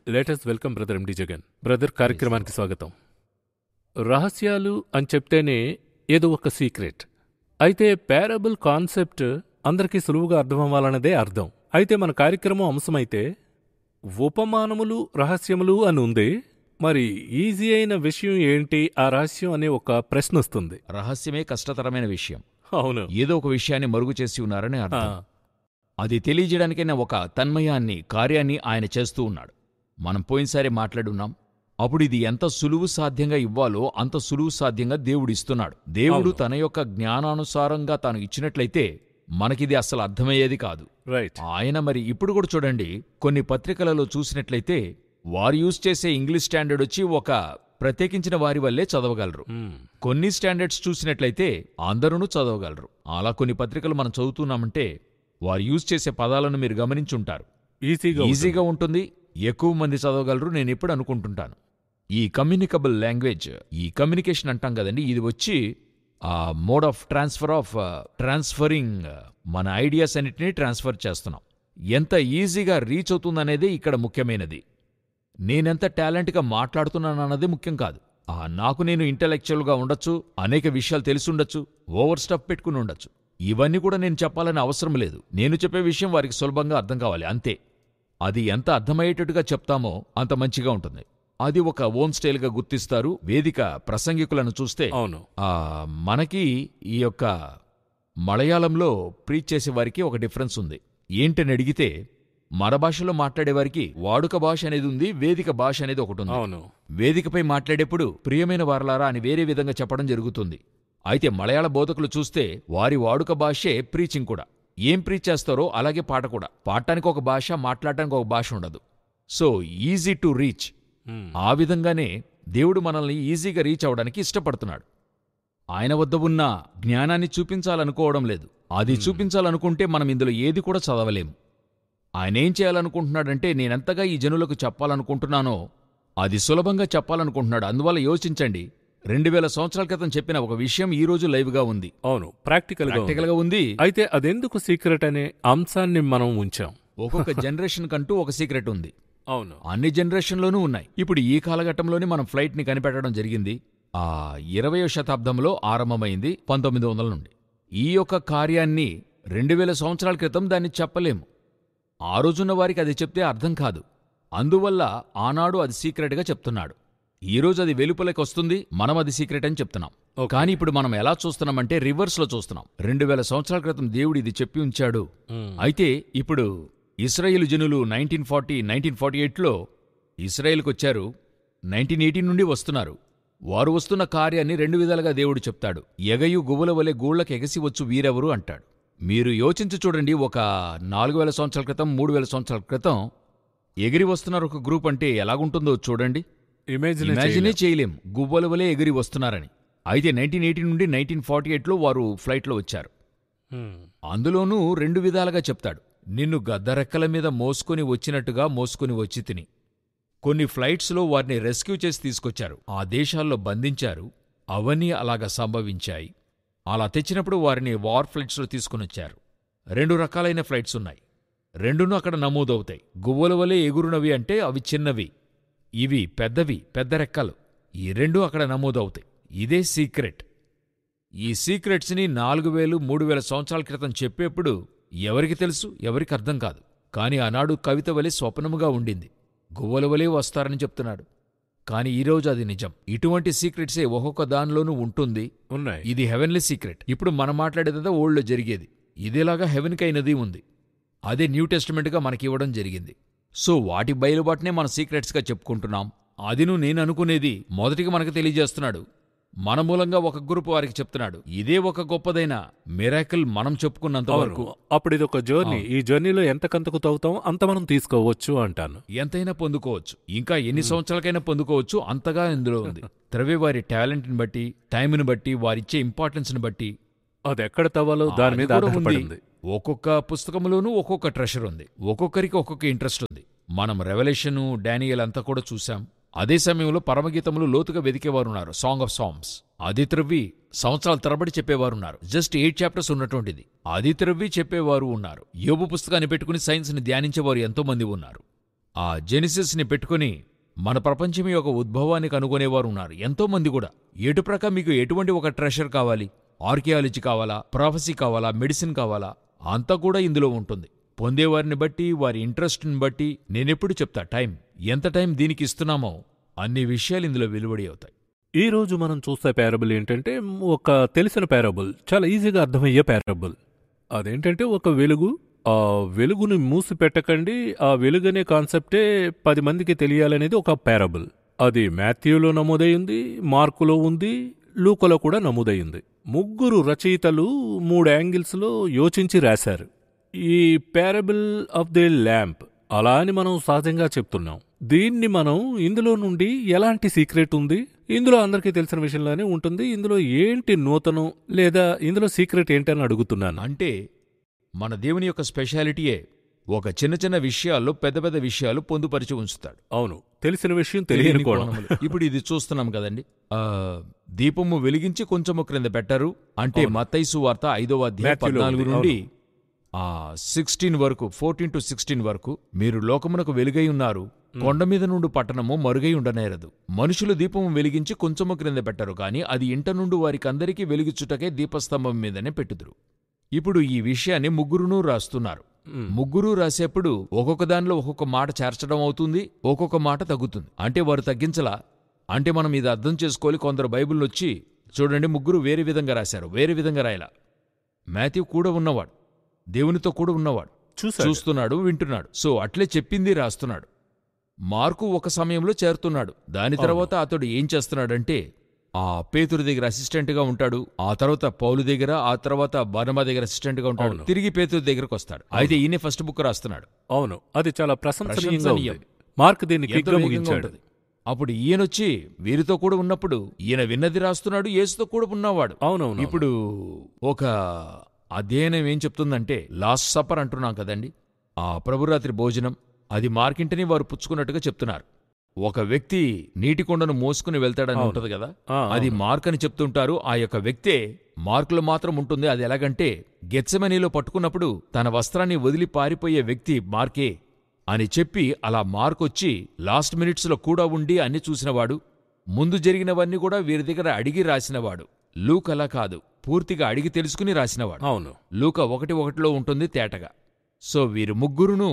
Latest welcome brother MD Jagan brother కార్యక్రమానికి స్వాగతం రహస్యాలు అని చెప్తేనే ఏదో ఒక సీక్రెట్ అయితే పేరబుల్ కాన్సెప్ట్ అందరికీ సులువుగా అర్థమవ్వాలన్నదే అర్థం అయితే మన కార్యక్రమం అంశమైతే ఉపమానములు రహస్యములు అని ఉంది మరి ఈజీ అయిన విషయం ఏంటి ఆ రహస్యం అనే ఒక ప్రశ్న వస్తుంది రహస్యమే కష్టతరమైన విషయం అవును ఏదో ఒక విషయాన్ని మరుగు చేసి ఉన్నారని ఆ, అర్థం అది తెలియజేయడానికైనా ఒక తన్మయాన్ని కార్యాన్ని ఆయన చేస్తూ ఉన్నాడు మనం పోయినసారి మాట్లాడున్నాం అప్పుడు ఇది ఎంత సులువు సాధ్యంగా ఇవ్వాలో అంత సులువు సాధ్యంగా దేవుడు ఇస్తున్నాడు దేవుడు అవును. తన యొక్క జ్ఞానానుసారంగా తాను ఇచ్చినట్లయితే మనకిది అసలు అర్థమయ్యేది కాదు రైట్ ఆయన మరి ఇప్పుడు కూడా చూడండి కొన్ని పత్రికలలో చూసినట్లయితే వారు యూజ్ చేసే ఇంగ్లీష్ స్టాండర్డ్ వచ్చి ఒక ప్రత్యేకించిన వారి వల్లే చదవగలరు మ్మ్. కొన్ని స్టాండర్డ్స్ చూసినట్లయితే అందరూ చదవగలరు అలా కొన్ని పత్రికలు మనం చదువుతున్నామంటే వారు యూజ్ చేసే పదాలను మీరు గమనించుంటారు ఈజీగా ఉంటుంది. ఈజీగా ఉంటుంది ఎక్కువ మంది చదవగలరు నేను ఎప్పుడు అనుకుంటుంటాను ఈ కమ్యూనికబుల్ లాంగ్వేజ్ ఈ కమ్యూనికేషన్ అంటాం కదండి ఇది వచ్చి ఆ mode of transfer of transferring మన ఐడియాస్ అన్నిటినీ ట్రాన్స్ఫర్ చేస్తున్నాం ఎంత ఈజీగా రీచ్ అవుతుందనేదే ఇక్కడ ముఖ్యమైనది నేనెంత టాలెంట్గా మాట్లాడుతున్నానన్నది ముఖ్యం కాదు ఆ నాకు నేను ఇంటలెక్చువల్గా ఉండొచ్చు అనేక విషయాలు తెలిసుండొచ్చు ఓవర్ స్టఫ్ పెట్టుకుని ఉండొచ్చు ఇవన్నీ కూడా నేను చెప్పాలని అవసరం లేదు నేను చెప్పే విషయం వారికి సులభంగా అర్థం కావాలి అంతే అది ఎంత అర్థమయ్యేటట్టుగా చెప్తామో అంత మంచిగా ఉంటుంది అది ఒక ఓన్ స్టైల్గా గుర్తిస్తారు వేదిక ప్రసంగికులను చూస్తే అవును ఆ మనకి ఈ యొక్క మలయాళంలో ప్రీచ్ చేసే వారికి ఒక డిఫరెన్స్ ఉంది ఏంటని అడిగితే మన భాషలో మాట్లాడేవారికి వాడుక భాష అనేది ఉంది వేదిక భాష అనేది ఒకటి ఉంది అవును వేదికపై మాట్లాడేప్పుడు ప్రియమైన వారలారా అని వేరే విధంగా చెప్పడం జరుగుతుంది అయితే మలయాళ బోధకులు చూస్తే వారి వాడుక భాషే ప్రీచింగ్ కూడా ఏం ప్రీచ్ చేస్తారో అలాగే పాట కూడా పాడటానికి ఒక భాష మాట్లాడటానికి ఒక భాష ఉండదు so easy to reach hmm. ఆ విధంగానే దేవుడు మనల్ని ఈజీగా రీచ్ అవడానికి ఇష్టపడుతున్నాడు ఆయన వద్ద ఉన్న జ్ఞానాన్ని చూపించాలనుకోవడం లేదు అది చూపించాలనుకుంటే మనం ఇందులో ఏది కూడా చదవలేం ఆయన ఏం చేయాలనుకుంటున్నాడంటే నేనెంతగా ఈ జనులకు చెప్పాలనుకుంటున్నానో అది సులభంగా చెప్పాలనుకుంటున్నాడు అందువల్ల యోచించండి రెండు వేల సంవత్సరాల క్రితం చెప్పిన ఒక విషయం ఈ రోజు లైవ్గా ఉంది అవును ప్రాక్టికల్ గా ఉంది. ప్రాక్టికల్గా ఉంది అయితే అదెందుకు సీక్రెట్ అనే అంశాన్ని మనం ఉంచాం ఒక్కొక్క జనరేషన్ కంటూ ఒక సీక్రెట్ ఉంది అవును అన్ని జనరేషన్లోనూ ఉన్నాయి ఇప్పుడు ఈ కాలఘట్టంలోనే మనం ఫ్లైట్ని కనిపెట్టడం జరిగింది ఆ ఇరవయో శతాబ్దంలో ఆరంభమైంది పంతొమ్మిది వందల నుండి ఈ యొక్క కార్యాన్ని రెండు వేల సంవత్సరాల క్రితం దాన్ని చెప్పలేము ఆ రోజున్న వారికి అది చెప్తే అర్థం కాదు అందువల్ల ఆనాడు అది సీక్రెట్గా చెప్తున్నాడు ఈ రోజు అది వెలుపలకి వస్తుంది మనం అది సీక్రెట్ అని చెప్తున్నాం ఓకే. కానీ ఇప్పుడు మనం ఎలా చూస్తున్నామంటే రివర్స్లో చూస్తున్నాం రెండు వేల సంవత్సరాల క్రితం దేవుడు ఇది చెప్పి ఉంచాడు మ్మ్. అయితే ఇప్పుడు ఇస్రాయేల్ జనులు నైన్టీన్ ఫార్టీ నైన్టీన్ ఫార్టీ ఎయిట్లో ఇస్రాయేల్కి వచ్చారు నైన్టీన్ ఎయిటీన్ నుండి వస్తున్నారు వారు వస్తున్న కార్యాన్ని రెండు విధాలుగా దేవుడు చెప్తాడు ఎగయు గువ్వల వలె గూళ్ళకి ఎగసి వచ్చు వీరెవరు అంటాడు మీరు యోచించి చూడండి ఒక నాలుగు వేల సంవత్సరాల క్రితం మూడు వేల సంవత్సరాల క్రితం ఎగిరి వస్తున్నారు ఒక గ్రూప్ అంటే ఎలాగుంటుందో చూడండి ఇమేజినే ఇమాజినే చేయలేం. చేయలేం గువ్వల వలె ఎగిరి వస్తున్నారని అయితే నైన్టీన్ ఎయిటీ నుండి నైన్టీన్ ఫార్టీ ఎయిట్లో వారు ఫ్లైట్లో వచ్చారు మ్మ్. అందులోనూ రెండు విధాలుగా చెప్తాడు నిన్ను గద్దరెక్కల మీద మోసుకొని వచ్చినట్టుగా మోసుకొని వచ్చి తిని కొన్ని ఫ్లైట్స్లో వారిని రెస్క్యూ చేసి తీసుకొచ్చారు ఆ దేశాల్లో బంధించారు అవన్నీ అలాగా సంభవించాయి అలా తెచ్చినప్పుడు వారిని వార్ ఫ్లైట్స్లో తీసుకునొచ్చారు రెండు రకాలైన ఫ్లైట్స్ ఉన్నాయి రెండును అక్కడ నమోదవుతాయి గువ్వల వలె ఎగురునవి అంటే అవి చిన్నవి ఇవి పెద్దవి పెద్ద రెక్కలు ఈ రెండు అక్కడ నమోదవుతాయి ఇదే సీక్రెట్ ఈ సీక్రెట్స్ని నాలుగు వేలు మూడు వేల సంవత్సరాల క్రితం చెప్పేప్పుడు ఎవరికి తెలుసు ఎవరికి అర్థం కాదు కాని ఆనాడు కవిత వలె స్వప్నముగా ఉండింది గువ్వల వలె వస్తారని చెప్తున్నాడు కాని ఈరోజు అది నిజం ఇటువంటి సీక్రెట్సే ఒక్కొక్క దానిలోనూ ఉంటుంది ఉన్నాయి ఇది హెవెన్లీ సీక్రెట్ ఇప్పుడు మనం మాట్లాడేదంతా ఓల్డ్లో జరిగేది ఇదేలాగా హెవెన్కి అయినది ఉంది అదే న్యూ టెస్టిమెంట్గా మనకి ఇవ్వడం జరిగింది సో వాటి బయలుబాటునే మన సీక్రెట్స్గా చెప్పుకుంటున్నాం అదిను నేను అనుకునేది మొదటిగా మనకు తెలియజేస్తున్నాడు మన మూలంగా ఒక గ్రూప్ వారికి చెప్తున్నాడు ఇదే ఒక గొప్పదైన మిరాకిల్ మనం చెప్పుకున్నంత వరకు అవును అప్పుడు ఇది ఒక జర్నీ ఈ జర్నీలో ఎంత కంతకు తవ్వుతాం అంత మనం తీసుకోవచ్చు అంటాను ఎంతైనా పొందుకోవచ్చు ఇంకా ఎన్ని సంవత్సరాలకైనా పొందుకోవచ్చు అంతగా ఇందులో ఉంది త్రవే వారి టాలెంట్ని బట్టి టైంని బట్టి వారిచ్చే ఇంపార్టెన్స్ని బట్టి అది ఎక్కడ తవ్వాలో దాని అది మీద కూడా ఉంది. ఆధారపడింది ఒక్కొక్క పుస్తకంలోనూ ఒక్కొక్క ట్రెషర్ ఉంది ఒక్కొక్కరికి ఒక్కొక్క ఇంట్రెస్ట్ ఉంది మనం రెవల్యూషను డానియల్ అంతా కూడా చూశాం అదే సమయంలో పరమగీతములు లోతుగా వెదికేవారున్నారు సాంగ్ ఆఫ్ సాంగ్స్ అది త్రవ్వి సంవత్సరాల తరబడి చెప్పేవారున్నారు జస్ట్ ఎయిట్ చాప్టర్స్ ఉన్నటువంటిది అది త్రవ్వి చెప్పేవారు ఉన్నారు యోబు పుస్తకాన్ని పెట్టుకుని సైన్స్ని ధ్యానించేవారు ఎంతో మంది ఉన్నారు ఆ జెనిసిస్ని పెట్టుకుని మన ప్రపంచం యొక్క ఉద్భవాన్ని కనుగొనేవారు ఉన్నారు ఎంతో మంది కూడా ఎటుప్రక మీకు ఎటువంటి ఒక ట్రెషర్ కావాలి ఆర్కియాలజీ కావాలా ప్రాఫెసీ కావాలా మెడిసిన్ కావాలా అంతా కూడా ఇందులో ఉంటుంది పొందేవారిని బట్టి వారి ఇంట్రెస్ట్ని బట్టి నేనెప్పుడు చెప్తా టైం ఎంత టైం దీనికి ఇస్తున్నామో అన్ని విషయాలు ఇందులో వెలువడి అవుతాయి ఈ రోజు మనం చూసే పారబుల్ ఏంటంటే ఒక తెలిసిన పారబుల్ చాలా ఈజీగా అర్థమయ్యే పారబుల్ అదేంటంటే ఒక వెలుగు ఆ వెలుగుని మూసి పెట్టకండి ఆ వెలుగనే కాన్సెప్టే పది మందికి తెలియాలనేది ఒక పారబుల్ అది మాథ్యూలో నమోదైంది మార్కులో ఉంది లూకలో కూడా నమోదైంది ముగ్గురు రచయితలు మూడు యాంగిల్స్లో యోచించి రాశారు ఈ పారబుల్ ఆఫ్ ది ల్యాంప్ అలా అని మనం సహజంగా చెప్తున్నాం దీన్ని మనం ఇందులో నుండి ఎలాంటి సీక్రెట్ ఉంది ఇందులో అందరికీ తెలిసిన విషయంలోనే ఉంటుంది ఇందులో ఏంటి నూతనం లేదా ఇందులో సీక్రెట్ ఏంటని అడుగుతున్నాను అంటే మన దేవుని యొక్క స్పెషాలిటీయే ఒక చిన్న చిన్న విషయాల్లో పెద్ద పెద్ద విషయాలు పొందుపరిచి ఉంచుతాడు అవును తెలిసిన విషయం తెలియని తెలియని కోణం కోణములు. ఇప్పుడు ఇది చూస్తున్నాం కదండి ఆ దీపము వెలిగించి కొంచెము క్రింద పెట్టారు అంటే అవును. మత్తైసు వార్త ఐదవ అధ్యాయం మాథ్యూలో పద్నాలుగు ఉంది, నుండి ఆ సిక్స్టీన్ వరకు ఫోర్టీన్ టు సిక్స్టీన్ వరకు మీరు లోకమునకు వెలుగై ఉన్నారు కొండ మీద నుండి పట్టణము మరుగై ఉండనేరదు మనుషులు దీపము వెలిగించి కొంచెము క్రింద పెట్టరు కాని అది ఇంట నుండి వారికందరికీ వెలిగించుటకే దీపస్తంభం మీదనే పెట్టుదురు ఇప్పుడు ఈ విషయాన్ని ముగ్గురునూ రాస్తున్నారు మ్, ముగ్గురు రాసేప్పుడు ఒక్కొక్క దానిలో ఒక్కొక్క మాట చేర్చడం అవుతుంది ఒక్కొక్క మాట తగ్గుతుంది అంటే వారు తగ్గించలా అంటే మనం ఇది అర్థం చేసుకోవాలి కొందరు బైబిల్ వచ్చి చూడండి ముగ్గురు వేరే విధంగా రాశారు వేరే విధంగా రాయలా మాథ్యూ కూడా ఉన్నవాడు దేవునితో కూడా ఉన్నవాడు చూసాడు చూస్తున్నాడు వింటున్నాడు సో అట్లే చెప్పింది రాస్తున్నాడు మార్కు ఒక సమయంలో చేరుతున్నాడు దాని తర్వాత అతడు ఏం చేస్తున్నాడంటే ఆ పేతురు దగ్గర అసిస్టెంట్గా ఉంటాడు ఆ తర్వాత పౌలు దగ్గర ఆ తర్వాత బర్నమా దగ్గర అసిస్టెంట్గా ఉంటాడు అవును. తిరిగి పేతురు దగ్గరకు వస్తాడు అయితే ఈయన ఫస్ట్ బుక్ రాస్తున్నాడు అవును అది చాలా ప్రశంసనీయంగా ప్రశంసనీయం. ఉంది మార్క్ దీన్ని ఎంతో క్విక్గా వేగంగా ముగించాడు ఉంటది. అప్పుడు ఈయనొచ్చి వీరితో కూడా ఉన్నప్పుడు ఈయన విన్నది రాస్తున్నాడు యేసుతో కూడా ఉన్నవాడు అవునవును ఇప్పుడు ఒక అధ్యయనం ఏం చెప్తుందంటే లాస్ట్ సప్పర్ అంటున్నాం కదండి ఆ ప్రభురాత్రి భోజనం అది మార్కింటని వారు పుచ్చుకున్నట్టుగా చెప్తున్నారు ఒక వ్యక్తి నీటి కొండను మోసుకుని వెళ్తాడని అవును. ఉంటది కదా ఆ, అది అవును. మార్క్ అని చెప్తుంటారు ఆ యొక్క వ్యక్తే మార్కులు మాత్రం ఉంటుంది అది ఎలాగంటే గెత్సెమనీలో పట్టుకున్నప్పుడు తన వస్త్రాన్ని వదిలి పారిపోయే వ్యక్తి మార్కే అని చెప్పి అలా మార్కొచ్చి లాస్ట్ మినిట్స్లో కూడా ఉండి అన్ని చూసినవాడు ముందు జరిగినవన్నీ కూడా వీరి దగ్గర అడిగి రాసినవాడు లూక్ అలా కాదు పూర్తిగా అడిగి తెలుసుకుని రాసినవాడు అవును లూక ఒకటి ఒకటిలో ఉంటుంది తేటగా సో వీరు ముగ్గురును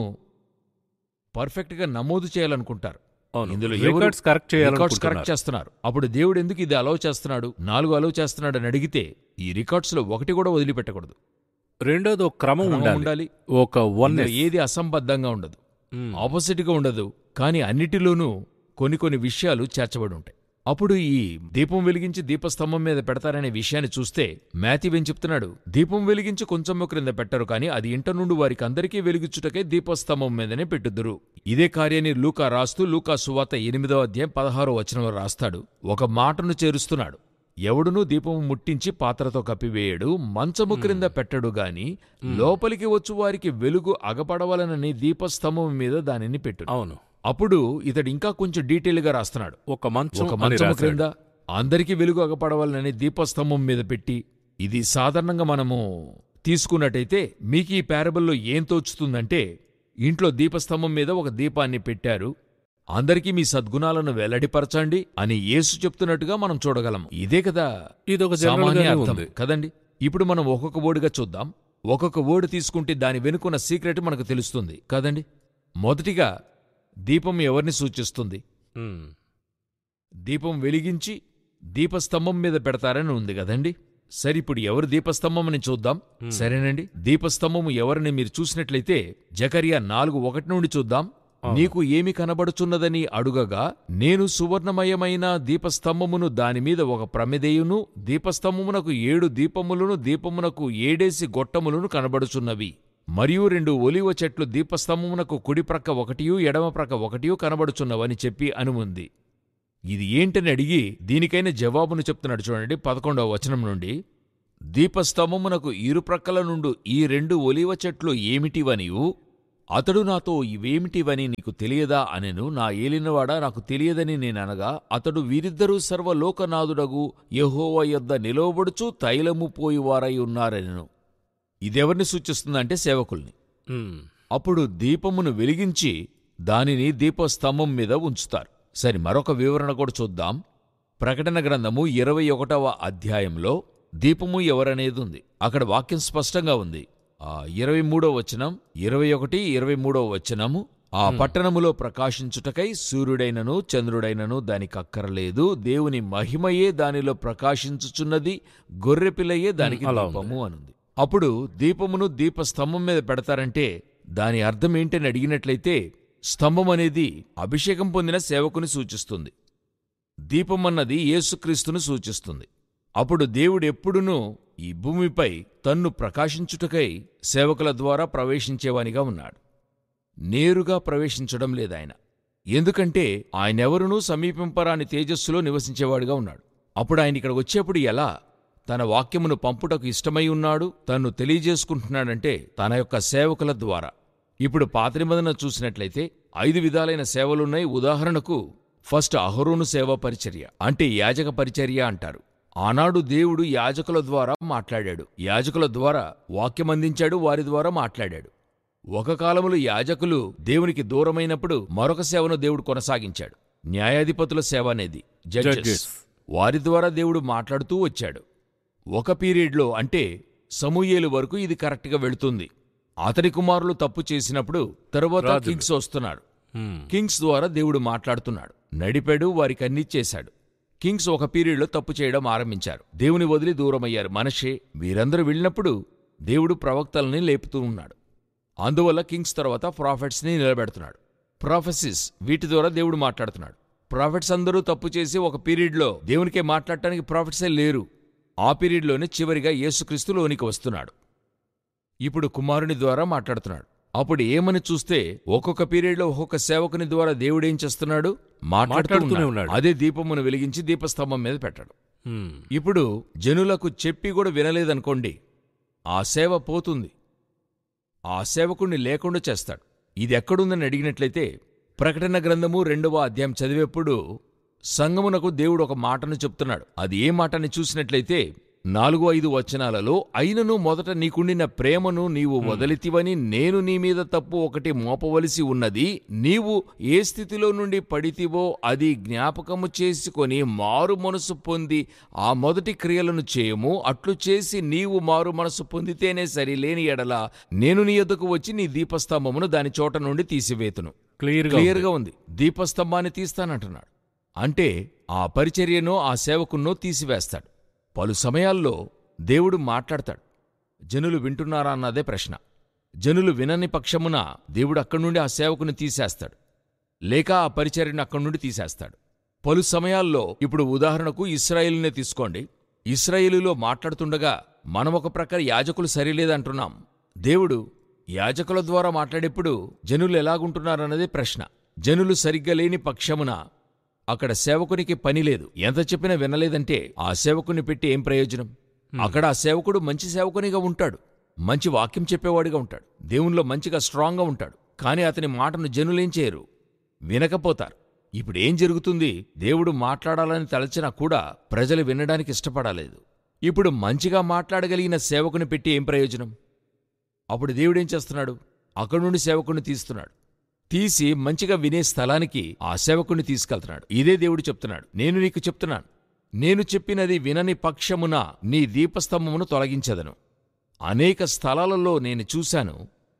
పర్ఫెక్ట్గా నమోదు చేయాలనుకుంటారు అవును ఇందులో ఎవరు- రికార్డ్స్ కరెక్ట్ రికార్డ్స్ కరెక్ట్ చేయాలనుకుంటున్నారు చేస్తున్నారు అప్పుడు దేవుడు ఎందుకు ఇది అలౌ చేస్తున్నాడు నాలుగు అలౌ చేస్తున్నాడు అని అడిగితే ఈ రికార్డ్స్ లో ఒకటి కూడా వదిలిపెట్టకూడదు రెండోది ఒక క్రమం క్రమం ఉండాలి ఉండాలి ఒక వన్ ఇందులో ఏది అసంబద్ధంగా ఉండదు ఆపోజిట్ గా ఉండదు కానీ అన్నిటిలోనూ కొన్ని కొన్ని విషయాలు చేర్చబడి ఉంటాయి అప్పుడు ఈ దీపం వెలిగించి దీపస్తంభం మీద పెడతారనే విషయాన్ని చూస్తే మాథ్యూ ఏం చెప్తున్నాడు దీపం వెలిగించి కొంచెం క్రింద పెట్టరు కానీ అది ఇంట నుండి వారికి అందరికీ వెలిగించుటకే దీపస్తంభం మీదనే పెట్టుదురు ఇదే కార్యాన్ని లూకా రాస్తూ లూకా సువాత ఎనిమిదో అధ్యాయం పదహారో వచనంలో రాస్తాడు ఒక మాటను చేరుస్తున్నాడు ఎవడునూ దీపము ముట్టించి పాత్రతో కప్పివేయడు మంచము క్రింద పెట్టడు గాని లోపలికి వచ్చు వారికి వెలుగు అగపడవలనని దీపస్తంభం మీద దానిని పెట్టు అవును అప్పుడు ఇతడు ఇంకా కొంచెం డీటెయిల్గా రాస్తున్నాడు ఒక మంచం ఒక అని మంచము రాశాడు. క్రింద అందరికీ వెలుగు అగపడవాలని దీపస్తంభం మీద పెట్టి ఇది సాధారణంగా మనము తీసుకున్నట్టయితే మీకు ఈ పారబుల్లో ఏం తోచుతుందంటే ఇంట్లో దీపస్తంభం మీద ఒక దీపాన్ని పెట్టారు అందరికీ మీ సద్గుణాలను వెల్లడిపరచండి అని యేసు చెప్తున్నట్టుగా మనం చూడగలం ఇదే కదా ఇది ఒక జనరల్ సామాన్య గానే అర్థం ఉంది కదండి ఇప్పుడు మనం ఒక్కొక్క ఓడిగా చూద్దాం ఒక్కొక్క ఓడి తీసుకుంటే దాని వెనుకున్న సీక్రెట్ మనకు తెలుస్తుంది కదండి మొదటిగా దీపం ఎవరిని సూచిస్తుంది ఉమ్. దీపం వెలిగించి దీపస్తంభం మీద పెడతారని ఉంది కదండి సరిప్పుడు ఎవరు దీపస్తంభం అని చూద్దాం సరేనండి దీపస్తంభము ఎవరిని మీరు చూసినట్లయితే జకరియా నాలుగు ఒకటి నుండి చూద్దాం నీకు ఏమి కనబడుచున్నదని అడుగగా నేను సువర్ణమయమైన దీపస్తంభమును దానిమీద ఒక ప్రమిదేయును దీపస్తంభమునకు ఏడు దీపములను దీపమునకు ఏడేసి గొట్టములను కనబడుచున్నవి మరియు రెండు ఒలివ చెట్లు దీపస్తంభమునకు కుడిప్రక్క ఒకటియు ఎడమ ప్రక్క ఒకటియు కనబడుచున్నవని చెప్పి అనుముంది ఇది ఏంటని అడిగి దీనికైన జవాబును చెప్తున్నాడు చూడండి పదకొండవ వచనం నుండి దీపస్తంభమునకు ఇరుప్రక్కల నుండు ఈ రెండు ఒలివ చెట్లు ఏమిటివనియు అతడు నాతో ఇవేమిటివని నీకు తెలియదా అనెను నా ఏలినవాడా నాకు తెలియదని నేననగా అతడు వీరిద్దరూ సర్వలోకనాథుడగు యెహోవా యొద్ద నిలవబడుచు తైలము పోయివారై ఉన్నారనెను ఇదెవరిని సూచిస్తుందంటే సేవకుల్ని ఉమ్. అప్పుడు దీపమును వెలిగించి దానిని దీపస్తంభం మీద ఉంచుతారు సరే మరొక వివరణ కూడా చూద్దాం ప్రకటన గ్రంథము ఇరవై ఒకటవ అధ్యాయంలో దీపము ఎవరనేది ఉంది అక్కడ వాక్యం స్పష్టంగా ఉంది ఆ ఇరవై మూడో వచనం ఇరవై ఒకటి ఇరవై మూడవ వచనము ఆ పట్టణములో ప్రకాశించుటకై సూర్యుడైనను చంద్రుడైనను దానికి అక్కరలేదు దేవుని మహిమయే దానిలో ప్రకాశించుచున్నది గొర్రెపిల్లయే దానికి అలా ఉంది. దీపము అనుంది అప్పుడు దీపమును దీపస్తంభం మీద పెడతారంటే దాని అర్థం ఏంటని అడిగినట్లయితే స్తంభం అనేది అభిషేకం పొందిన సేవకుని సూచిస్తుంది దీపమన్నది యేసుక్రీస్తును సూచిస్తుంది అప్పుడు దేవుడు ఎప్పుడునూ ఈ భూమిపై తన్ను ప్రకాశించుటకై సేవకుల ద్వారా ప్రవేశించేవానిగా ఉన్నాడు నేరుగా ప్రవేశించడం లేదాయన ఎందుకంటే ఆయనెవరునూ సమీపింపరాని తేజస్సులో నివసించేవాడుగా ఉన్నాడు అప్పుడు ఆయన ఇక్కడ వచ్చేప్పుడు ఎలా తన వాక్యమును పంపుటకు ఇష్టమై ఉన్నాడు తన్ను తెలియజేసుకుంటున్నాడంటే తన యొక్క సేవకుల ద్వారా ఇప్పుడు పాత నిబంధన చూసినట్లయితే ఐదు విధాలైన సేవలున్నాయి ఉదాహరణకు ఫస్ట్ అహరోను సేవా పరిచర్య అంటే యాజక పరిచర్య అంటారు ఆనాడు దేవుడు యాజకుల ద్వారా మాట్లాడాడు యాజకుల ద్వారా వాక్యమందించాడు వారి ద్వారా మాట్లాడాడు ఒక కాలములో యాజకులు దేవునికి దూరమైనప్పుడు మరొక సేవను దేవుడు కొనసాగించాడు న్యాయాధిపతుల సేవ అనేది జడ్జెస్ Judges. వారి ద్వారా దేవుడు మాట్లాడుతూ వచ్చాడు ఒక పీరియడ్లో అంటే సమూయేలు వరకు ఇది కరెక్ట్గా వెళుతుంది అతని కుమారులు తప్పు చేసినప్పుడు తరువాత రాజులు. కింగ్స్ వస్తున్నారు హ్మ్. కింగ్స్ ద్వారా దేవుడు మాట్లాడుతున్నాడు నడిపాడు వారికి అన్నీ చేశాడు కింగ్స్ ఒక పీరియడ్లో తప్పు చేయడం ఆరంభించారు దేవుని వదిలి దూరమయ్యారు మనషే వీరందరూ వెళ్ళినప్పుడు దేవుడు ప్రవక్తల్ని లేపుతూ ఉన్నాడు అందువల్ల కింగ్స్ తర్వాత ప్రాఫిట్స్ని నిలబెడుతున్నాడు ప్రాఫెసిస్ వీటి ద్వారా దేవుడు మాట్లాడుతున్నాడు ప్రాఫిట్స్ అందరూ తప్పు చేసి ఒక పీరియడ్లో దేవునికే మాట్లాడటానికి ప్రాఫిట్సే లేరు ఆ పీరియడ్లోనే చివరిగా యేసుక్రీస్తు లోనికి వస్తున్నాడు ఇప్పుడు కుమారుని ద్వారా మాట్లాడుతున్నాడు అప్పుడు ఏమని చూస్తే ఒక్కొక్క పీరియడ్లో ఒక్కొక్క సేవకుని ద్వారా దేవుడేం చేస్తున్నాడు మాట్లాడుతూ మాట్లాడుతూనే ఉన్నాడు. ఉన్నాడు. అదే దీపమును వెలిగించి దీపస్తంభం మీద పెట్టాడు హ్మ్. ఇప్పుడు జనులకు చెప్పి కూడా వినలేదనుకోండి ఆ సేవ పోతుంది ఆ సేవకుణ్ణి లేకుండా చేస్తాడు ఇది ఎక్కడుందని అడిగినట్లయితే ప్రకటన గ్రంథము రెండవ అధ్యాయం చదివేప్పుడు సంగమునకు దేవుడు ఒక మాటను చెప్తున్నాడు అది ఏ మాటని చూసినట్లయితే నాలుగు ఐదు వచనాలలో అయినను మొదట నీకుండిన ప్రేమను నీవు వదలితివని నేను నీ మీద తప్పు ఒకటి మోపవలసి ఉన్నది నీవు ఏ స్థితిలో నుండి పడితివో అది జ్ఞాపకము చేసుకొని మారు మనసు పొంది ఆ మొదటి క్రియలను చేయము అట్లు చేసి నీవు మారు మనసు పొందితేనే సరిలేని ఎడల నేను నీ యొద్దకు వచ్చి నీ దీపస్తంభమును దాని చోట నుండి తీసివేతును క్లియర్గా క్లియర్గా ఉంది దీపస్తంభాన్ని తీస్తానంటున్నాడు అంటే ఆ పరిచర్యనో ఆ సేవకున్నో తీసివేస్తాడు పలు సమయాల్లో దేవుడు మాట్లాడతాడు జనులు వింటున్నారా అన్నదే ప్రశ్న జనులు వినని పక్షమున దేవుడు అక్కడి నుండి ఆ సేవకుని తీసేస్తాడు లేక ఆ పరిచర్యను అక్కడి నుండి తీసేస్తాడు పలు సమయాల్లో ఇప్పుడు ఉదాహరణకు ఇస్రాయేలునే తీసుకోండి ఇస్రాయేలులో మాట్లాడుతుండగా మనం ఒక ప్రకార యాజకులు సరిలేదంటున్నాం దేవుడు యాజకుల ద్వారా మాట్లాడేప్పుడు జనులు ఎలాగుంటున్నారన్నదే ప్రశ్న జనులు సరిగ్గా లేని పక్షమున అక్కడ సేవకునికి పని లేదు ఎంత చెప్పినా వినలేదంటే ఆ సేవకుని పెట్టి ఏం ప్రయోజనం అక్కడ ఆ సేవకుడు మంచి సేవకునిగా ఉంటాడు మంచి వాక్యం చెప్పేవాడిగా ఉంటాడు దేవునిలో మంచిగా స్ట్రాంగ్గా ఉంటాడు కానీ అతని మాటను జనులేం చేయరు వినకపోతారు ఇప్పుడు ఏం జరుగుతుంది దేవుడు మాట్లాడాలని తలచినా కూడా ప్రజలు వినడానికి ఇష్టపడలేదు ఇప్పుడు మంచిగా మాట్లాడగలిగిన సేవకుని పెట్టి ఏం ప్రయోజనం అప్పుడు దేవుడేం చేస్తున్నాడు అక్కడి నుండి సేవకుని తీస్తున్నాడు తీసి మంచిగా వినే స్థలానికి ఆ సేవకుని తీసుకెళ్తున్నాడు ఇదే దేవుడు చెప్తున్నాడు నేను నీకు చెప్తున్నాను నేను చెప్పినది వినని పక్షమున నీ దీపస్తంభమును తొలగించదను అనేక స్థలాలలో నేను చూశాను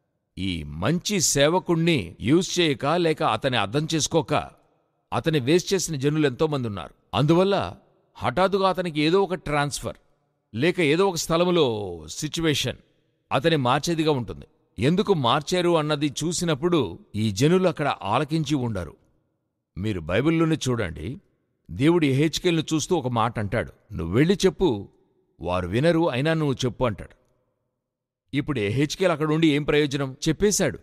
ఈ మంచి సేవకుణ్ణి యూజ్ చేయక లేక అతని అర్థం చేసుకోక అతని వేస్ట్ చేసిన జనులు ఎంతోమంది ఉన్నారు అందువల్ల హఠాత్తుగా అతనికి ఏదో ఒక ట్రాన్స్ఫర్ లేక ఏదో ఒక స్థలములో సిచ్యువేషన్ అతని మార్చేదిగా ఉంటుంది ఎందుకు మార్చారు అన్నది చూసినప్పుడు ఈ జనులు అక్కడ ఆలకించి ఉండరు మీరు బైబిల్లోనే చూడండి దేవుడు ఎహెచ్కేల్ను చూస్తూ ఒక మాట అంటాడు నువ్వు వెళ్ళి చెప్పు వారు వినరు అయినా నువ్వు చెప్పు అంటాడు ఇప్పుడు ఎహెచ్కేల్ అక్కడ ఉండి ఏం ప్రయోజనం చెప్పేశాడు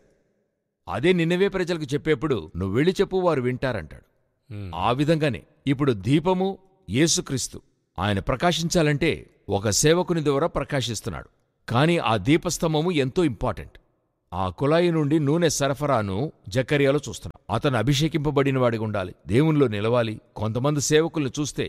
అదే నిన్నవే ప్రజలకు చెప్పేప్పుడు నువ్వు వెళ్ళి చెప్పు వారు వింటారంటాడు హ్మ్. ఆ విధంగానే ఇప్పుడు దీపము యేసుక్రీస్తు ఆయన ప్రకాశించాలంటే ఒక సేవకుని ద్వారా ప్రకాశిస్తున్నాడు కాని ఆ దీపస్తంభము ఎంతో ఇంపార్టెంట్ ఆ కుళాయి నుండి నూనె సరఫరాను జకర్యాలో చూస్తున్నాం అతను అభిషేకింపబడిన వాడిగా ఉండాలి దేవునిలో నిలవాలి కొంతమంది సేవకులను చూస్తే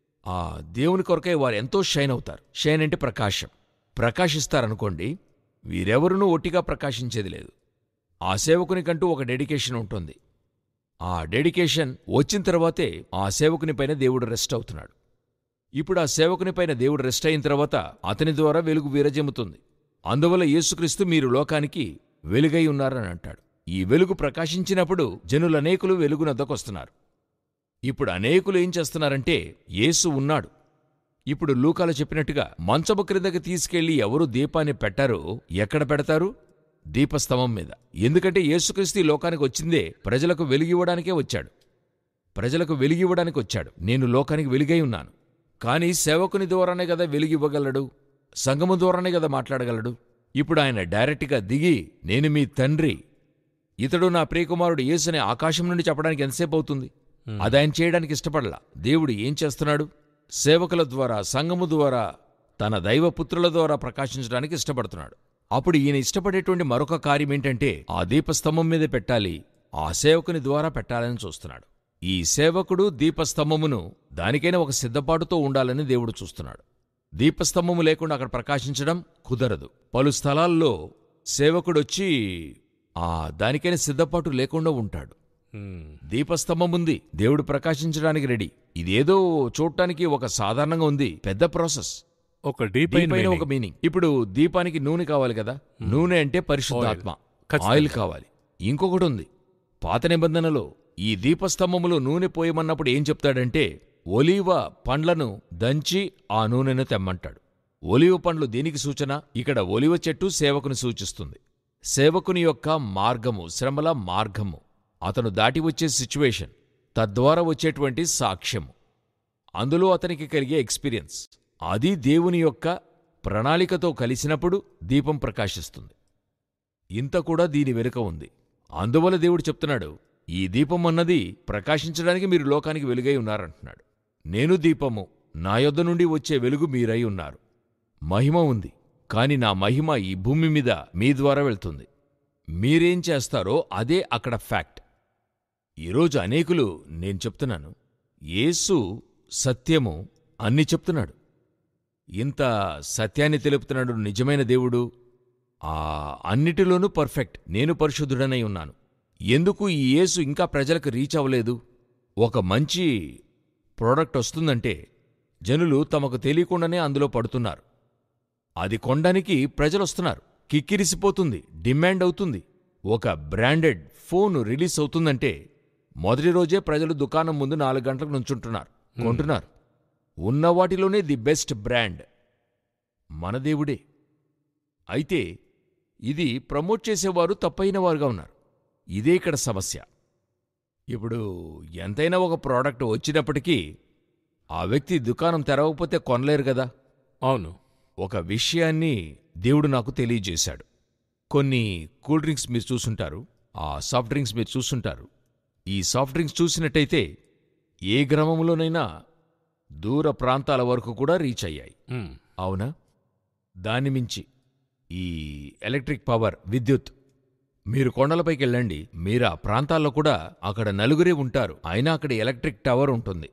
ఆ దేవుని కొరకై వారు ఎంతో షైన్ అవుతారు షైన్ అంటే ప్రకాశం ప్రకాశిస్తారనుకోండి వీరెవరునూ ఒట్టిగా ప్రకాశించేది లేదు ఆ సేవకునికంటూ ఒక డెడికేషన్ ఉంటుంది ఆ డెడికేషన్ వచ్చిన తర్వాతే ఆ సేవకుని పైన దేవుడు రెస్ట్ అవుతున్నాడు ఇప్పుడు ఆ సేవకుని పైన దేవుడు రెస్ట్ అయిన తర్వాత అతని ద్వారా వెలుగు విరజమ్ముతుంది అందువల్ల యేసుక్రీస్తు మీరు లోకానికి వెలుగై ఉన్నారని అంటాడు ఈ వెలుగు ప్రకాశించినప్పుడు జనులనేకులు వెలుగునద్దకొస్తున్నారు ఇప్పుడు అనేకులు ఏం చేస్తున్నారంటే యేసు ఉన్నాడు ఇప్పుడు లూకాలు చెప్పినట్టుగా మంచము క్రిందకి తీసుకెళ్లి ఎవరు దీపాన్ని పెట్టారో ఎక్కడ పెడతారు దీపస్తంభం మీద ఎందుకంటే యేసుక్రీస్తు ఈ లోకానికి వచ్చిందే ప్రజలకు వెలుగివ్వడానికే వచ్చాడు ప్రజలకు వెలుగివ్వడానికి వచ్చాడు నేను లోకానికి వెలుగై ఉన్నాను కానీ సేవకుని ద్వారానే కదా వెలుగివ్వగలడు సంగము ద్వారానే కదా మాట్లాడగలడు ఇప్పుడు ఆయన డైరెక్ట్గా దిగి నేను మీ తండ్రి ఇతడు నా ప్రియకుమారుడు యేసుని ఆకాశం నుండి చెప్పడానికి ఎంతసేపు అవుతుంది అది ఆయన చేయడానికి ఇష్టపడలా దేవుడు ఏం చేస్తున్నాడు సేవకుల ద్వారా సంఘము ద్వారా తన దైవపుత్రుల ద్వారా ప్రకాశించడానికి ఇష్టపడుతున్నాడు అప్పుడు ఈయన ఇష్టపడేటువంటి మరొక కార్యం ఏంటంటే ఆ దీపస్తంభం మీద పెట్టాలి ఆ సేవకుని ద్వారా పెట్టాలని చూస్తున్నాడు ఈ సేవకుడు దీపస్తంభమును దానికైనా ఒక సిద్ధపాటుతో ఉండాలని దేవుడు చూస్తున్నాడు దీపస్తంభము లేకుండా అక్కడ ప్రకాశించడం కుదరదు పలు స్థలాల్లో సేవకుడొచ్చి ఆ దానికైనా సిద్ధపాటు లేకుండా ఉంటాడు మ్మ్. దీపస్తంభం ఉంది దేవుడు ప్రకాశించడానికి రెడీ ఇదేదో చూడటానికి ఒక సాధారణంగా ఉంది పెద్ద ప్రాసెస్ ఒక డీప్ అయిన దీపైన ఒక meaning. మీనింగ్ ఇప్పుడు దీపానికి నూనె కావాలి కదా నూనె అంటే పరిశుద్ధాత్మ ఖచ్చితంగా. ఆయిల్ కావాలి ఇంకొకటి ఉంది పాత నిబంధనలో ఈ దీపస్తంభములో నూనె పోయమన్నప్పుడు ఏం చెప్తాడంటే ఒలీవ పండ్లను దంచి ఆ నూనెను తెమ్మంటాడు ఒలివ పండ్లు దేనికి సూచన ఇక్కడ ఒలివ చెట్టు సేవకుని సూచిస్తుంది సేవకుని యొక్క మార్గము శ్రమల మార్గము అతను దాటి వచ్చే సిచ్యువేషన్ తద్వారా వచ్చేటువంటి సాక్ష్యము అందులో అతనికి కలిగే ఎక్స్పీరియన్స్ అది దేవుని యొక్క ప్రణాళికతో కలిసినప్పుడు దీపం ప్రకాశిస్తుంది ఇంత కూడా దీని వెనుక ఉంది అందువల్ల దేవుడు చెప్తున్నాడు ఈ దీపం అన్నది ప్రకాశించడానికి మీరు లోకానికి వెలుగై ఉన్నారంటున్నాడు నేను దీపము నా యొద్ద నుండి వచ్చే వెలుగు మీరై ఉన్నారు మహిమ ఉంది కాని నా మహిమ ఈ భూమి మీద మీ ద్వారా వెళ్తుంది మీరేం చేస్తారో అదే అక్కడ ఫ్యాక్ట్ ఈరోజు అనేకులు నేను చెప్తున్నాను యేసు సత్యము అన్ని చెప్తున్నాడు ఇంత సత్యాన్ని తెలుపుతున్నాడు నిజమైన దేవుడు ఆ అన్నిటిలోనూ పర్ఫెక్ట్ నేను పరిశుద్ధుడనై ఉన్నాను ఎందుకు ఈ యేసు ఇంకా ప్రజలకు రీచ్ అవ్వలేదు ఒక మంచి ప్రోడక్ట్ వస్తుందంటే జనులు తమకు తెలియకుండానే అందులో పడుతున్నారు అది కొనడానికి ప్రజలొస్తున్నారు కిక్కిరిసిపోతుంది డిమాండ్ అవుతుంది ఒక బ్రాండెడ్ ఫోన్ రిలీజ్ అవుతుందంటే మొదటి రోజే ప్రజలు దుకాణం ముందు నాలుగు గంటలకు నుంచుంటున్నారు కొంటున్నారు ఉన్న వాటిలోనే ది బెస్ట్ బ్రాండ్ మన దేవుడే అయితే ఇది ప్రమోట్ చేసేవారు తప్పైన వారుగా ఉన్నారు ఇదే ఇక్కడ సమస్య ఇప్పుడు ఎంతైనా ఒక ప్రోడక్ట్ వచ్చినప్పటికీ ఆ వ్యక్తి దుకాణం తెరవకపోతే కొనలేరు కదా అవును ఒక విషయాన్ని దేవుడు నాకు తెలియజేశాడు కొన్ని కూల్ డ్రింక్స్ మీరు చూసుంటారు ఆ సాఫ్ట్ డ్రింక్స్ మీరు చూసుంటారు ఈ సాఫ్ట్ డ్రింక్స్ చూసినట్టయితే ఏ గ్రామంలోనైనా దూర ప్రాంతాల వరకు కూడా రీచ్ అయ్యాయి మ్మ్. అవునా దాని మించి ఈ ఎలక్ట్రిక్ పవర్ విద్యుత్ మీరు కొండలపైకి వెళ్ళండి మీరు ఆ ప్రాంతాల్లో కూడా అక్కడ నలుగురే ఉంటారు అయినా అక్కడ ఎలక్ట్రిక్ టవర్ ఉంటుంది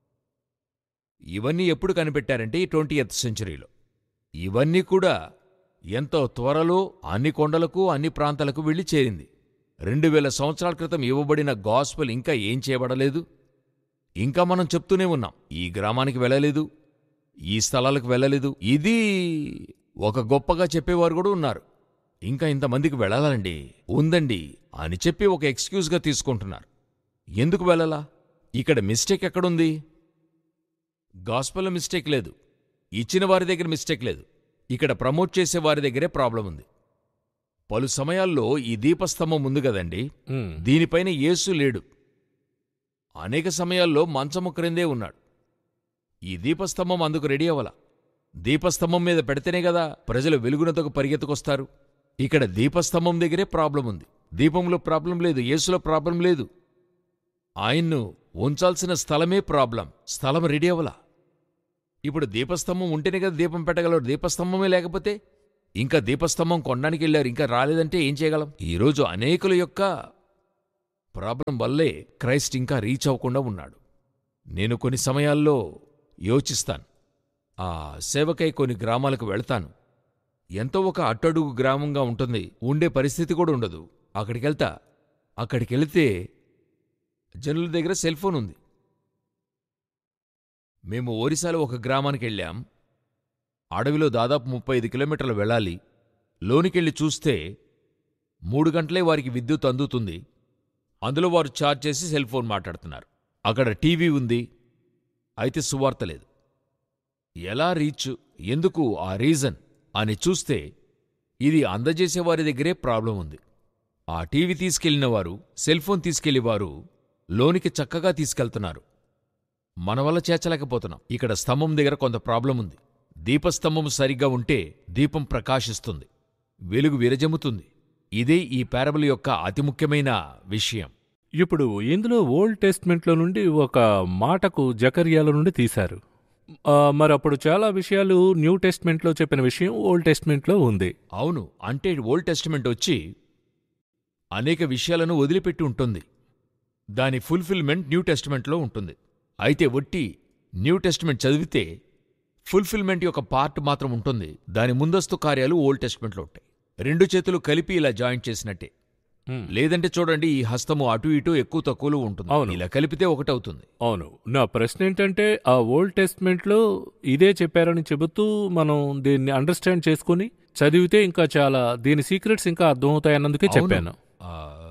ఇవన్నీ ఎప్పుడు కనిపెట్టారంటే ఈ ట్వంటీ ఎత్ సెంచరీలో ఇవన్నీ కూడా ఎంతో త్వరలో అన్ని కొండలకు అన్ని ప్రాంతాలకు వెళ్ళి చేరింది రెండు వేల సంవత్సరాల క్రితం ఇవ్వబడిన గాస్పెల్ ఇంకా ఏం చేయబడలేదు ఇంకా మనం చెప్తూనే ఉన్నాం ఈ గ్రామానికి వెళ్ళలేదు ఈ స్థలాలకు వెళ్ళలేదు ఇది ఒక గొప్పగా చెప్పేవారు కూడా ఉన్నారు ఇంకా ఇంతమందికి వెళ్ళాలండి ఉందండి అని చెప్పి ఒక ఎక్స్క్యూజ్గా తీసుకుంటున్నారు ఎందుకు వెళ్ళలా ఇక్కడ మిస్టేక్ ఎక్కడుంది గాస్పల్లో మిస్టేక్ లేదు ఇచ్చిన వారి దగ్గర మిస్టేక్ లేదు ఇక్కడ ప్రమోట్ చేసే వారి దగ్గరే ప్రాబ్లం ఉంది పలు సమయాల్లో ఈ దీపస్తంభం ఉంది కదండి మ్మ్. దీనిపైన యేసు లేడు అనేక సమయాల్లో మంచము క్రిందే ఉన్నాడు ఈ దీపస్తంభం అందుకు రెడీ అవ్వల దీపస్తంభం మీద పెడితేనే కదా ప్రజలు వెలుగునతకు పరిగెత్తుకొస్తారు ఇక్కడ దీపస్తంభం దగ్గరే ప్రాబ్లం ఉంది దీపంలో ప్రాబ్లం లేదు యేసులో ప్రాబ్లం లేదు ఆయన్ను ఉంచాల్సిన స్థలమే ప్రాబ్లం స్థలం రెడీ అవ్వలా ఇప్పుడు దీపస్తంభం ఉంటేనే కదా దీపం పెట్టగలరు దీపస్తంభమే లేకపోతే ఇంకా దీపస్తంభం కొనడానికి వెళ్ళారు ఇంకా రాలేదంటే ఏం చేయగలం ఈరోజు అనేకుల యొక్క ప్రాబ్లం వల్లే క్రైస్ట్ ఇంకా రీచ్ అవ్వకుండా ఉన్నాడు నేను కొన్ని సమయాల్లో యోచిస్తాను ఆ సేవకై కొన్ని గ్రామాలకు వెళ్తాను ఎంతో ఒక అట్టడుగు గ్రామంగా ఉంటుంది ఉండే పరిస్థితి కూడా ఉండదు అక్కడికెళ్తా అక్కడికెళితే జనుల దగ్గర సెల్ ఫోన్ ఉంది మేము ఒరిస్సాలో ఒక గ్రామానికి వెళ్ళాం అడవిలో దాదాపు ముప్పై ఐదు కిలోమీటర్లు వెళ్ళాలి లోనికెళ్ళి చూస్తే మూడు గంటలే వారికి విద్యుత్ అందుతుంది అందులో వారు ఛార్జ్ చేసి సెల్ ఫోన్ మాట్లాడుతున్నారు అక్కడ టీవీ ఉంది అయితే సువార్త లేదు ఎలా రీచ్ ఎందుకు ఆ రీజన్ అని చూస్తే ఇది అందజేసే వారి దగ్గరే ప్రాబ్లం ఉంది ఆ టీవీ తీసుకెళ్లిన వారు సెల్ ఫోన్ తీసుకెళ్లేవారు లోనికి చక్కగా తీసుకెళ్తున్నారు మన వల్ల చేర్చలేకపోతున్నాం ఇక్కడ స్తంభం దగ్గర కొంత ప్రాబ్లం ఉంది దీపస్తంభం సరిగ్గా ఉంటే దీపం ప్రకాశిస్తుంది వెలుగు విరజమ్ముతుంది ఇదే ఈ పారబుల్ యొక్క అతి ముఖ్యమైన విషయం ఇప్పుడు ఇందులో ఓల్డ్ టెస్ట్మెంట్లో నుండి ఒక మాటకు జకర్యాల నుండి తీశారు ఆ, మరి అప్పుడు చాలా విషయాలు న్యూ టెస్ట్మెంట్లో చెప్పిన విషయం ఓల్డ్ టెస్ట్మెంట్లో ఉంది అవును అంటే ఓల్డ్ టెస్టిమెంట్ వచ్చి అనేక విషయాలను వదిలిపెట్టి ఉంటుంది దాని ఫుల్ఫిల్మెంట్ న్యూ టెస్టిమెంట్లో ఉంటుంది అయితే ఒట్టి న్యూ టెస్టిమెంట్ చదివితే ఫుల్ఫిల్మెంట్ యొక్క పార్ట్ మాత్రం ఉంటుంది దాని ముందస్తు కార్యాలు ఓల్డ్ టెస్టిమెంట్లో ఉంటాయి రెండు చేతులు కలిపి ఇలా జాయింట్ చేసినట్టే హ్మ్. లేదంటే చూడండి ఈ హస్తము అటు ఇటు ఎక్కువ తక్కువలో ఉంటుంది అవును. ఇలా కలిపితే ఒకటవుతుంది అవును నా ప్రశ్న ఏంటంటే ఆ ఓల్డ్ టెస్ట్మెంట్లో ఇదే చెప్పారని చెబుతూ మనం దీన్ని అండర్స్టాండ్ చేసుకుని చదివితే ఇంకా చాలా దీని సీక్రెట్స్ ఇంకా అర్థమవుతాయన్నందుకే అవును. చెప్పాను ఆ,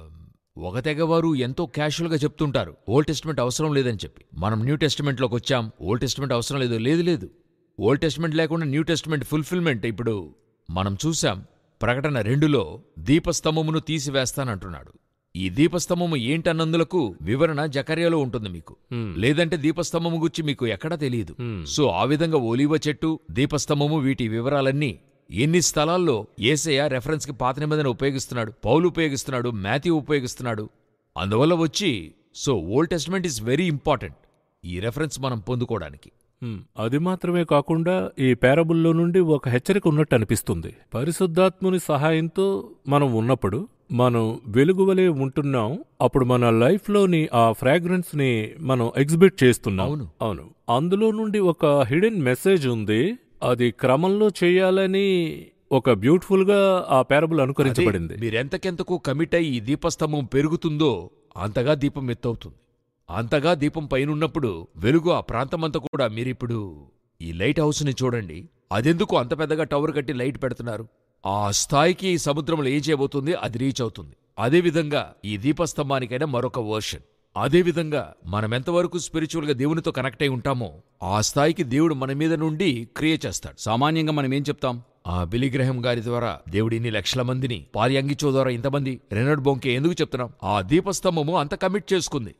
ఒక తెగవారు ఎంతో క్యాషువల్గా చెప్తుంటారు ఓల్డ్ టెస్టిమెంట్ అవసరం లేదని చెప్పి మనం న్యూ టెస్టిమెంట్లోకి వచ్చాం ఓల్డ్ టెస్టిమెంట్ అవసరం లేదు లేదు లేదు ఓల్డ్ టెస్టిమెంట్ లేకుండా న్యూ టెస్టిమెంట్ ఫుల్ఫిల్మెంట్ ఇప్పుడు మనం చూశాం ప్రకటన రెండులో దీపస్తంభమును తీసివేస్తానంటున్నాడు ఈ దీపస్తంభము ఏంటన్నందులకు వివరణ జకర్యాలో ఉంటుంది మీకు హ్మ్. లేదంటే దీపస్తంభము గురించి మీకు ఎక్కడా తెలియదు హ్మ్. సో ఆ విధంగా ఒలీవ చెట్టు దీపస్తంభము వీటి వివరాలన్నీ ఎన్ని స్థలాల్లో ఏసయ్య రెఫరెన్స్కి పాత నిబంధన ఉపయోగిస్తున్నాడు పౌలు ఉపయోగిస్తున్నాడు మాథ్యూ ఉపయోగిస్తున్నాడు అందువల్ల వచ్చి so old testament is very important ఈ రెఫరెన్స్ మనం పొందుకోవడానికి హ్మ్. అది మాత్రమే కాకుండా ఈ పారబుల్లో నుండి ఒక హెచ్చరిక ఉన్నట్టు అనిపిస్తుంది పరిశుద్ధాత్ముని సహాయంతో మనం ఉన్నప్పుడు మనం వెలుగువలే ఉంటున్నాం అప్పుడు మన లైఫ్లోని ఆ ఫ్రాగ్రెన్స్ ని మనం ఎగ్జిబిట్ చేస్తున్నాం అవును. అవును అందులో నుండి ఒక హిడెన్ మెసేజ్ ఉంది అది క్రమంలో చేయాలని ఒక బ్యూటిఫుల్ గా ఆ పారబుల్ అనుకరించబడింది అదే, మీరెంతకెంతకు కమిట్ అయి ఈ దీపస్తంభం పెరుగుతుందో అంతగా దీపం ఎత్తవుతుంది అంతగా దీపం పైనున్నప్పుడు వెలుగు ఆ ప్రాంతమంతా కూడా మీరిప్పుడు ఈ లైట్ హౌస్ని చూడండి అదెందుకు అంత పెద్దగా టవర్ కట్టి లైట్ పెడుతున్నారు ఆ స్థాయికి ఈ సముద్రంలో ఏం చేయబోతుంది అది రీచ్ అవుతుంది అదేవిధంగా ఈ దీపస్తంభానికైనా మరొక వర్షన్ అదేవిధంగా మనమెంతవరకు స్పిరిచువల్గా దేవునితో కనెక్ట్ అయి ఉంటామో ఆ స్థాయికి దేవుడు మన మీద నుండి క్రియ చేస్తాడు సామాన్యంగా మనం ఏం చెప్తాం ఆ బిలిగ్రహం గారి ద్వారా దేవుడు ఇన్ని లక్షల మందిని పార్యాంగిచో ద్వారా ఇంతమంది రెనడ్ బొంకే ఎందుకు చెప్తున్నాం ఆ దీపస్తంభము అంత కమిట్ చేసుకుంది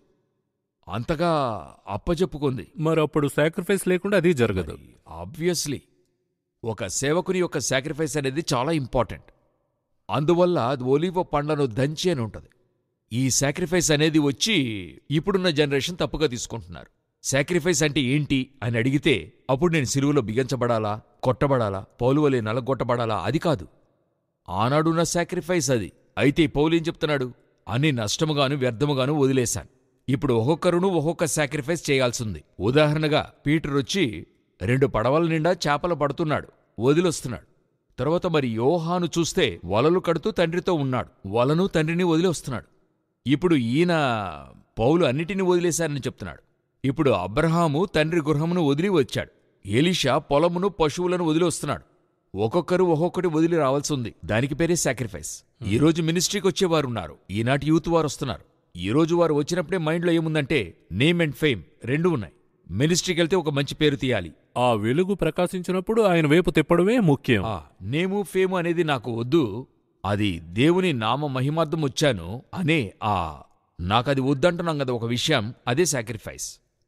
అంతగా అప్పచెప్పుకుంది మరి అప్పుడు సాక్రిఫైస్ లేకుండా అది జరగదు ఆబ్వియస్లీ ఒక సేవకుని యొక్క సాక్రిఫైస్ అనేది చాలా ఇంపార్టెంట్ అందువల్ల అది ఒలివ పండ్లను దంచి అని ఉంటుంది ఈ సాక్రిఫైస్ అనేది వచ్చి ఇప్పుడున్న జనరేషన్ తప్పుగా తీసుకుంటున్నారు సాక్రిఫైస్ అంటే ఏంటి అని అడిగితే అప్పుడు నేను సిలువలో బిగించబడాలా కొట్టబడాలా పౌలువలే నలగొట్టబడాలా అది కాదు ఆనాడున్న సాక్రిఫైస్ అది అయితే పౌలు ఏం చెప్తున్నాడు అన్ని నష్టముగాను వ్యర్థముగాను వదిలేశాను ఇప్పుడు ఒక్కొక్కరును ఒక్కొక్క సాక్రిఫైస్ చేయాల్సింది ఉదాహరణగా పీటర్ వచ్చి రెండు పడవల నిండా చేపలు పడుతున్నాడు వదిలొస్తున్నాడు తర్వాత మరి యోహాను చూస్తే వలలు కడుతూ తండ్రితో ఉన్నాడు వలను తండ్రిని వదిలి వస్తున్నాడు ఇప్పుడు ఈయన పౌలు అన్నిటినీ వదిలేశారని చెప్తున్నాడు ఇప్పుడు అబ్రహాము తండ్రి గృహమును వదిలి వచ్చాడు ఎలీషా పొలమును పశువులను వదిలి వస్తున్నాడు ఒక్కొక్కరు ఒక్కొక్కటి వదిలి రావాల్సి ఉంది దానికి పేరే సాక్రిఫైస్ ఈ రోజు మినిస్ట్రీకి వచ్చేవారు ఉన్నారు ఈనాటి యూత్ వారు వస్తున్నారు ఈ రోజు వారు వచ్చినప్పుడే మైండ్లో ఏముందంటే నేమ్ అండ్ ఫేమ్ రెండు ఉన్నాయి మినిస్ట్రీకి వెళ్తే ఒక మంచి పేరు తీయాలి ఆ వెలుగు ప్రకాశించినప్పుడు ఆయన వైపు తిప్పడమే ముఖ్యం ఆ నేము ఫేము అనేది నాకు వద్దు అది దేవుని నామ మహిమార్థం వచ్చాను అనే ఆ నాకది వద్దంటున్నాం కదా ఒక విషయం అదే సాక్రిఫైస్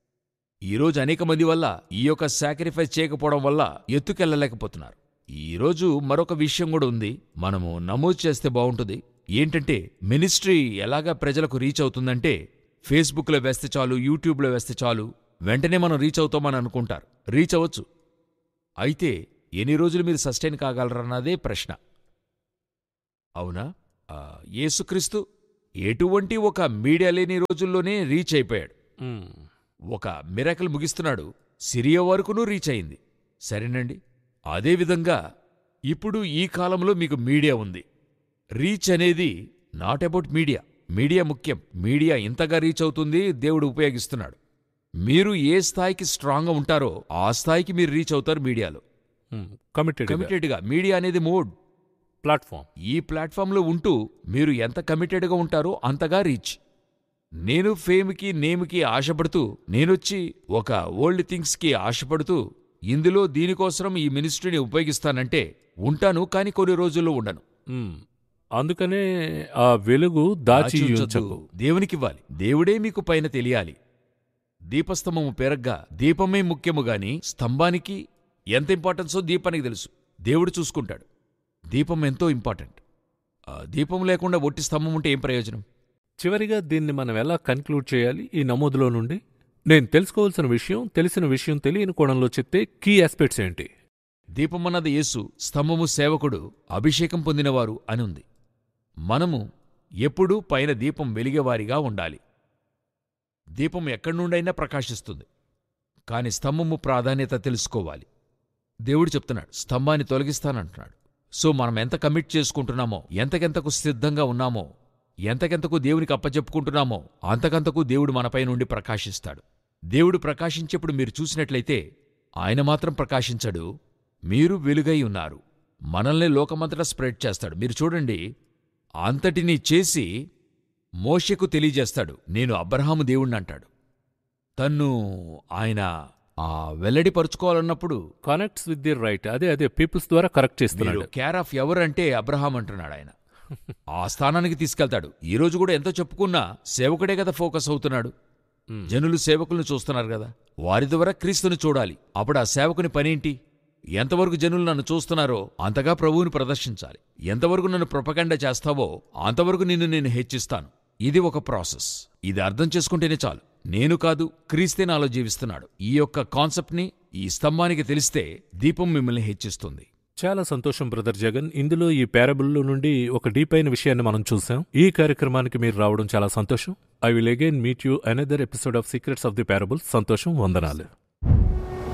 ఈరోజు అనేక మంది వల్ల ఈ యొక్క సాక్రిఫైస్ చేయకపోవడం వల్ల ఎత్తుకెళ్ళలేకపోతున్నారు ఈరోజు మరొక విషయం కూడా ఉంది మనము నమోదు చేస్తే బాగుంటుంది ఏంటంటే మినిస్ట్రీ ఎలాగా ప్రజలకు రీచ్ అవుతుందంటే ఫేస్బుక్లో వేస్తే చాలు యూట్యూబ్లో వేస్తే చాలు వెంటనే మనం రీచ్ అవుతామని అనుకుంటారు రీచ్ అవ్వచ్చు అయితే ఎన్ని రోజులు మీరు సస్టైన్ కాగలరన్నదే ప్రశ్న అవునా ఆ, యేసుక్రీస్తు ఎటువంటి ఒక మీడియా లేని రోజుల్లోనే రీచ్ అయిపోయాడు మ్. ఒక మిరాకిల్ ముగిస్తున్నాడు సిరియా వరకునూ రీచ్ అయింది సరేనండి అదేవిధంగా ఇప్పుడు ఈ కాలంలో మీకు మీడియా ఉంది రీచ్ అనేది నాట్ అబౌట్ మీడియా మీడియా ముఖ్యం మీడియా ఇంతగా రీచ్ అవుతుంది దేవుడు ఉపయోగిస్తున్నాడు మీరు ఏ స్థాయికి స్ట్రాంగ్గా ఉంటారో ఆ స్థాయికి మీరు రీచ్ అవుతారు మీడియాలో కమిటెడ్ కమిటెడ్గా మీడియా అనేది మోడ్ ప్లాట్ఫామ్ ఈ ప్లాట్ఫామ్లో ఉంటూ మీరు ఎంత కమిటెడ్గా ఉంటారో అంతగా రీచ్ నేను ఫేమ్కి నేమ్కి ఆశపడుతూ నేనొచ్చి ఒక ఓల్డ్ థింగ్స్కి ఆశపడుతూ ఇందులో దీనికోసం ఈ మినిస్ట్రీని ఉపయోగిస్తానంటే ఉంటాను కానీ కొన్ని రోజుల్లో ఉండను మ్మ్. అందుకనే ఆ వెలుగు దాచి దాచి ఉంచకు ఉంచొద్దు. దేవునికివ్వాలి దేవుడే మీకు పైన తెలియాలి దీపస్తంభము పెరగ్గా దీపమే ముఖ్యము గాని స్తంభానికి ఎంత ఇంపార్టెన్సో దీపానికి తెలుసు దేవుడు చూసుకుంటాడు దీపం ఎంతో ఇంపార్టెంట్ ఆ దీపం లేకుండా ఒట్టి స్తంభం ఉంటే ఏం ప్రయోజనం చివరిగా దీన్ని మనం ఎలా కన్క్లూడ్ చేయాలి ఈ నమోదులో నుండి నేను తెలుసుకోవాల్సిన విషయం తెలిసిన విషయం తెలియని కోణంలో చెప్తే కీ ఆస్పెక్ట్స్ ఏంటి దీపమన్నది యేసు స్తంభము సేవకుడు అభిషేకం పొందినవారు అని ఉంది మనము ఎప్పుడూ పైన దీపం వెలిగేవారిగా ఉండాలి దీపం ఎక్కడి నుండైనా ప్రకాశిస్తుంది కాని స్తంభము ప్రాధాన్యత తెలుసుకోవాలి దేవుడు చెప్తున్నాడు స్తంభాన్ని తొలగిస్తానంటున్నాడు సో మనం ఎంత కమిట్ చేసుకుంటున్నామో ఎంతకెంతకు సిద్ధంగా ఉన్నామో ఎంతకెంతకు దేవునికి అప్పచెప్పుకుంటున్నామో అంతకంతకు దేవుడు మనపై నుండి ప్రకాశిస్తాడు దేవుడు ప్రకాశించేప్పుడు మీరు చూసినట్లయితే ఆయన మాత్రం ప్రకాశించడు మీరు వెలుగై ఉన్నారు మనల్ని లోకమంతటా స్ప్రెడ్ చేస్తాడు మీరు చూడండి అంతటినీ చేసి మోషకు తెలియజేస్తాడు నేను అబ్రహాము దేవుణ్ణి అంటాడు తన్ను ఆయన ఆ వెల్లడిపరుచుకోవాలన్నప్పుడు కనెక్ట్స్ విత్ ది రైట్ అదే అదే పీపుల్స్ ద్వారా కరెక్ట్ మీరు చేస్తున్నాడు కేర్ ఆఫ్ ఎవర్ అంటే అబ్రహాం అంటున్నాడు ఆయన ఆ స్థానానికి తీసుకెళ్తాడు ఈ రోజు కూడా ఎంతో చెప్పుకున్నా సేవకుడే కదా ఫోకస్ అవుతున్నాడు మ్మ్. జనులు సేవకులను చూస్తున్నారు కదా వారి ద్వారా క్రీస్తుని చూడాలి అప్పుడు ఆ సేవకుని పనేంటి ఎంతవరకు జనులు నన్ను చూస్తున్నారో అంతగా ప్రభువుని ప్రదర్శించాలి ఎంతవరకు నన్ను ప్రొపగండ చేస్తావో అంతవరకు నిన్ను నేను హెచ్చిస్తాను ఇది ఒక ప్రాసెస్ ఇది అర్థం చేసుకుంటేనే చాలు నేను కాదు క్రీస్తే నాలో జీవిస్తున్నాడు ఈ యొక్క కాన్సెప్ట్ని ఈ స్తంభానికి తెలిస్తే దీపం మిమ్మల్ని హెచ్చిస్తుంది చాలా సంతోషం బ్రదర్ జగన్ ఇందులో ఈ పారబుల్లో నుండి ఒక డీప్ అయిన విషయాన్ని మనం చూసాం ఈ కార్యక్రమానికి మీరు రావడం చాలా సంతోషం I will again meet you another episode of secrets of the parable సంతోషం వందనాలు